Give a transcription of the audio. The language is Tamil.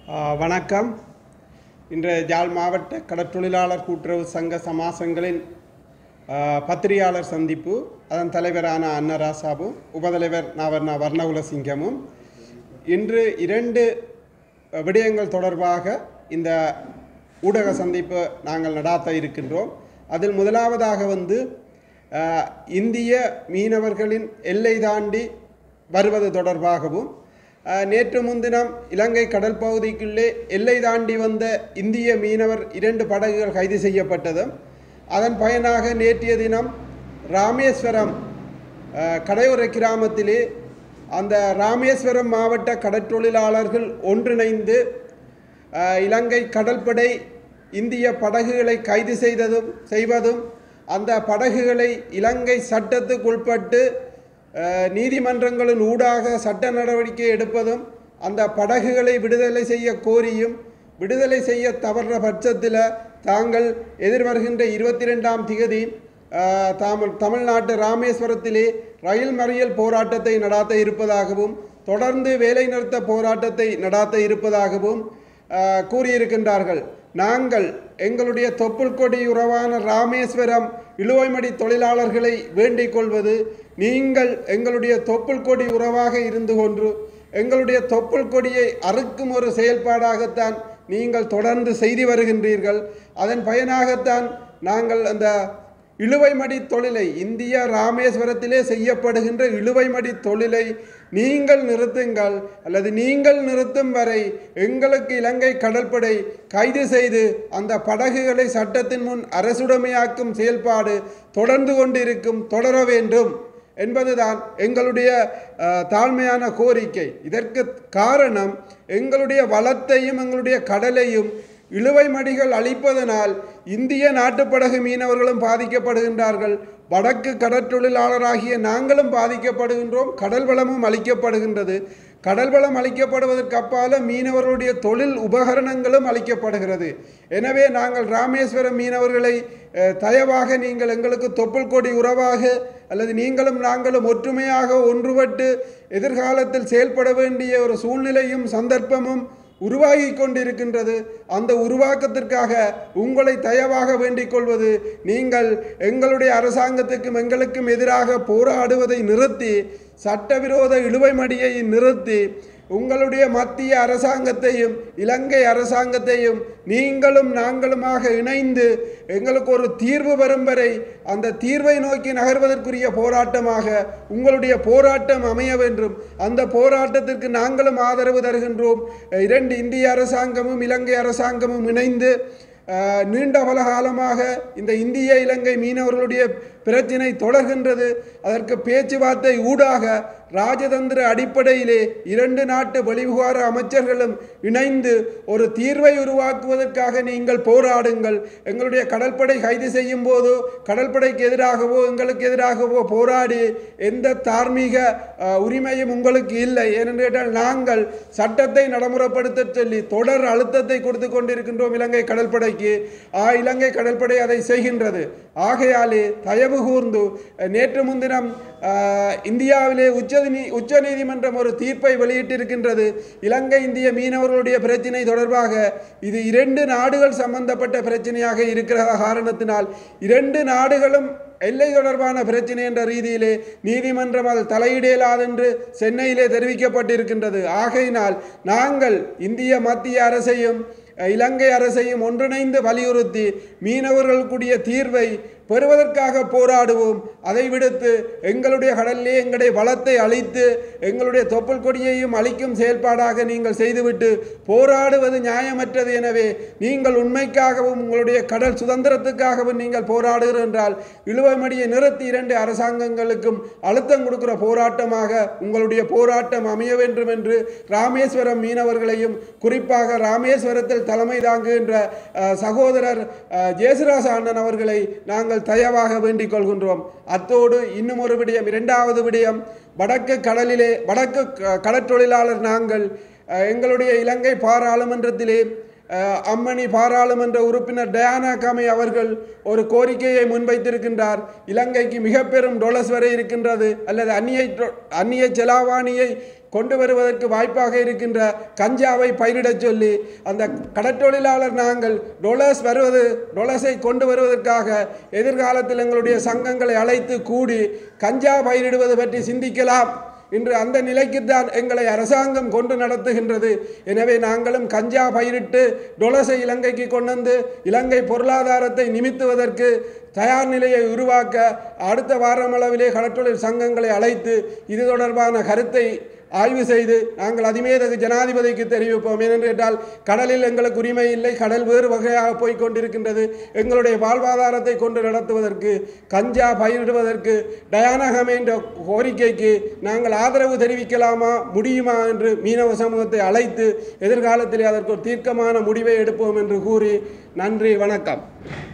ஆ, வணக்கம் இன்று ஜாழ் மாவட்ட கடற்றொழிலாளர் கூட்டுறவு சங்க சமாசங்களின் ஆ, பத்திரிகையாளர் சந்திப்பு அதன் தலைவரான அன்னராசாவும் உபதலைவர் நவர்ண வர்ணகுலசிங்கமும் இன்று இரண்டு விடயங்கள் தொடர்பாக இந்த ஊடக சந்திப்பு நாங்கள் நடாத்த இருக்கின்றோம் அதில் முதலாவதாக வந்து ஆ, இந்திய மீனவர்களின் எல்லை தாண்டி வருவது தொடர்பாகவும் அஹ், நேற்று முன்தினம் இலங்கை கடல் பகுதிக்குள்ளே எல்லை தாண்டி வந்த இந்திய மீனவர் இரண்டு படகுகள் கைது செய்யப்பட்டதும் அதன் பயனாக நேற்றைய தினம் ராமேஸ்வரம் அஹ், கடையோர கிராமத்திலே அந்த ராமேஸ்வரம் மாவட்ட கடற்றொழிலாளர்கள் ஒன்றிணைந்து அஹ், இலங்கை கடற்படை இந்திய படகுகளை கைது செய்ததும் செய்வதும் அந்த படகுகளை இலங்கை சட்டத்துக்குட்பட்டு அஹ், நீதிமன்றங்களின் ஊடாக சட்ட நடவடிக்கை எடுப்பதும் அந்த படகுகளை விடுதலை செய்ய கோரியும் விடுதலை செய்ய தவறுற பட்சத்தில் தாங்கள் எதிர்வருகின்ற இருபத்தி ரெண்டாம் திகதி அஹ், தாமல் தமிழ்நாட்டு ராமேஸ்வரத்திலே ரயில் மறியல் போராட்டத்தை நடாத்த இருப்பதாகவும் தொடர்ந்து வேலைநிறுத்த போராட்டத்தை நடாத்த இருப்பதாகவும் அஹ், கூறியிருக்கின்றார்கள் நாங்கள் எங்களுடைய தொப்புள் கொடி உறவான ராமேஸ்வரம் இழுவைமடி தொழிலாளர்களை வேண்டிக் கொள்வது நீங்கள் எங்களுடைய தொப்புள் கொடி உறவாக இருந்து கொண்டு எங்களுடைய தொப்புள் கொடியை அறுக்கும் ஒரு செயல்பாடாகத்தான் நீங்கள் தொடர்ந்து செய்து வருகின்றீர்கள் அதன் பயனாகத்தான் நாங்கள் அந்த இழுவைமடி தொழிலை இந்திய ராமேஸ்வரத்திலே செய்யப்படுகின்ற இழுவைமடி தொழிலை நீங்கள் நிறுத்துங்கள் அல்லது நீங்கள் நிறுத்தும் வரை எங்களுக்கு இலங்கை கடற்படை கைது செய்து அந்த படகுகளை சட்டத்தின் முன் அரசுடைமையாக்கும் செயல்பாடு தொடர்ந்து கொண்டிருக்கும் தொடர வேண்டும் என்பதுதான் எங்களுடைய அஹ், தாழ்மையான கோரிக்கை இதற்கு காரணம் எங்களுடைய வளத்தையும் எங்களுடைய கடலையும் இழுவை மடிகள் அழிப்பதனால் இந்திய நாட்டுப்படகு மீனவர்களும் பாதிக்கப்படுகின்றார்கள் வடக்கு கடற்றொழிலாளராகிய நாங்களும் பாதிக்கப்படுகின்றோம் கடல் வளமும் அளிக்கப்படுகின்றது கடல் வளம் அளிக்கப்படுவதற்கு அப்பால மீனவர்களுடைய தொழில் உபகரணங்களும் அளிக்கப்படுகிறது எனவே நாங்கள் ராமேஸ்வரம் மீனவர்களை அஹ், தயவாக நீங்கள் எங்களுக்கு தொப்புள் கொடி உறவாக அல்லது நீங்களும் நாங்களும் ஒற்றுமையாக ஒன்றுபட்டு எதிர்காலத்தில் செயல்பட வேண்டிய ஒரு சூழ்நிலையும் சந்தர்ப்பமும் உருவாகி கொண்டிருக்கின்றது அந்த உருவாக்கத்திற்காக உங்களை தயவாக வேண்டிக் கொள்வது நீங்கள் எங்களுடைய அரசாங்கத்துக்கும் எங்களுக்கும் எதிராக போராடுவதை நிறுத்தி சட்டவிரோத இழுவை மடியை நிறுத்தி உங்களுடைய மத்திய அரசாங்கத்தையும் இலங்கை அரசாங்கத்தையும் நீங்களும் நாங்களுமாக இணைந்து எங்களுக்கு ஒரு தீர்வு வரும் வரை அந்த தீர்வை நோக்கி நகர்வதற்குரிய போராட்டமாக உங்களுடைய போராட்டம் அமைய வேண்டும் அந்த போராட்டத்திற்கு நாங்களும் ஆதரவு தருகின்றோம் இரண்டு இந்திய அரசாங்கமும் இலங்கை அரசாங்கமும் இணைந்து அஹ், நீண்ட பல காலமாக இந்த இந்திய இலங்கை மீனவர்களுடைய பிரச்சினை தொடர்கின்றது அதற்கு பேச்சுவார்த்தை ஊடாக ராஜதந்திர அடிப்படையிலே இரண்டு நாட்டு வெளிவிவகார அமைச்சர்களும் இணைந்து ஒரு தீர்வை உருவாக்குவதற்காக நீங்கள் போராடுங்கள் எங்களுடைய கடற்படை கைது செய்யும் போதோ கடற்படைக்கு எதிராகவோ எங்களுக்கு எதிராகவோ போராடி எந்த தார்மீக அஹ், உரிமையும் உங்களுக்கு இல்லை ஏனென்று கேட்டால் நாங்கள் சட்டத்தை நடைமுறைப்படுத்த சொல்லி தொடர் அழுத்தத்தை கொடுத்து கொண்டிருக்கின்றோம் இலங்கை கடற்படைக்கு ஆ இலங்கை கடற்படை அதை செய்கின்றது ஆகையாலே தயவு கூர்ந்து அஹ், நேற்று முன்தினம் அஹ், இந்தியாவிலே உச்ச உச்ச நீதிமன்றம் ஒரு தீர்ப்பை வெளியிட்டிருக்கின்றது இலங்கை இந்திய மீனவர்களுடைய பிரச்சினை தொடர்பாக இது இரண்டு நாடுகள் சம்பந்தப்பட்ட பிரச்சனையாக இருக்கிற காரணத்தினால் இரண்டு நாடுகளும் எல்லை தொடர்பான பிரச்சனை என்ற ரீதியிலே நீதிமன்றம் அது தலையிடலாதென்று சென்னையிலே தெரிவிக்கப்பட்டிருக்கின்றது ஆகையினால் நாங்கள் இந்திய மத்திய அரசையும் அஹ், இலங்கை அரசையும் ஒன்றிணைந்து வலியுறுத்தி மீனவர்களுக்குரிய தீர்வை பெறுவதற்காக போராடுவோம் அதை விடுத்து எங்களுடைய கடலிலே எங்களுடைய வளத்தை அழித்து எங்களுடைய தொப்புள் கொடியையும் அழிக்கும் செயல்பாடாக நீங்கள் செய்துவிட்டு போராடுவது நியாயமற்றது எனவே நீங்கள் உண்மைக்காகவும் உங்களுடைய கடல் சுதந்திரத்துக்காகவும் நீங்கள் போராடுகிற என்றால் இழுவமடியை நிறுத்தி இரண்டு அரசாங்கங்களுக்கும் அழுத்தம் கொடுக்கிற போராட்டமாக உங்களுடைய போராட்டம் அமைய வேண்டும் என்று ராமேஸ்வரம் மீனவர்களையும் குறிப்பாக ராமேஸ்வரத்தில் தலைமை தாங்குகின்ற அஹ், சகோதரர் அஹ், ஜேசுராச அண்ணன் அவர்களை நாங்கள் தயவாக வேண்டிக் கொள்கின்றோம் அத்தோடு இன்னும் ஒரு விடயம் இரண்டாவது விடயம் வடக்கு கடலிலே வடக்கு க- கடற்றொழிலாளர் நாங்கள் அஹ், எங்களுடைய இலங்கை பாராளுமன்றத்திலே அஹ், அம்மணி பாராளுமன்ற உறுப்பினர் டயானா காமை அவர்கள் ஒரு கோரிக்கையை முன்வைத்திருக்கின்றார் இலங்கைக்கு மிக பெரும் டொலஸ் வரை இருக்கின்றது அல்லது அந்நிய டொ- அந்நிய செலாவாணியை கொண்டு வருவதற்கு வாய்ப்பாக இருக்கின்ற கஞ்சாவை பயிரிடச் சொல்லி அந்த கடற்றொழிலாளர் நாங்கள் டொலர்ஸ் வருவது டொலர்ஸை கொண்டு வருவதற்காக எதிர்காலத்தில் எங்களுடைய சங்கங்களை அழைத்து கூடி கஞ்சா பயிரிடுவது பற்றி சிந்திக்கலாம் இன்று அந்த நிலைக்குத்தான் எங்களை அரசாங்கம் கொண்டு நடத்துகின்றது எனவே நாங்களும் கஞ்சா பயிரிட்டு டொலசை இலங்கைக்கு கொண்டு வந்து இலங்கை பொருளாதாரத்தை நிமித்துவதற்கு தயார் நிலையை உருவாக்க அடுத்த வாரம் அளவிலே கடற்றொழில் சங்கங்களை அழைத்து இது தொடர்பான கருத்தை ஆய்வு செய்து நாங்கள் அதிமேதகு ஜனாதிபதிக்கு தெரிவிப்போம் ஏனென்று கேட்டால் கடலில் எங்களுக்கு உரிமை இல்லை கடல் வேறு வகையாக போய் கொண்டிருக்கின்றது எங்களுடைய வாழ்வாதாரத்தை கொண்டு நடத்துவதற்கு கஞ்சா பயிரிடுவதற்கு டயானகம் என்ற கோரிக்கைக்கு நாங்கள் ஆதரவு தெரிவிக்கலாமா முடியுமா என்று மீனவ சமூகத்தை அழைத்து எதிர்காலத்தில் அதற்கு ஒரு தீர்க்கமான முடிவை எடுப்போம் என்று கூறி நன்றி வணக்கம்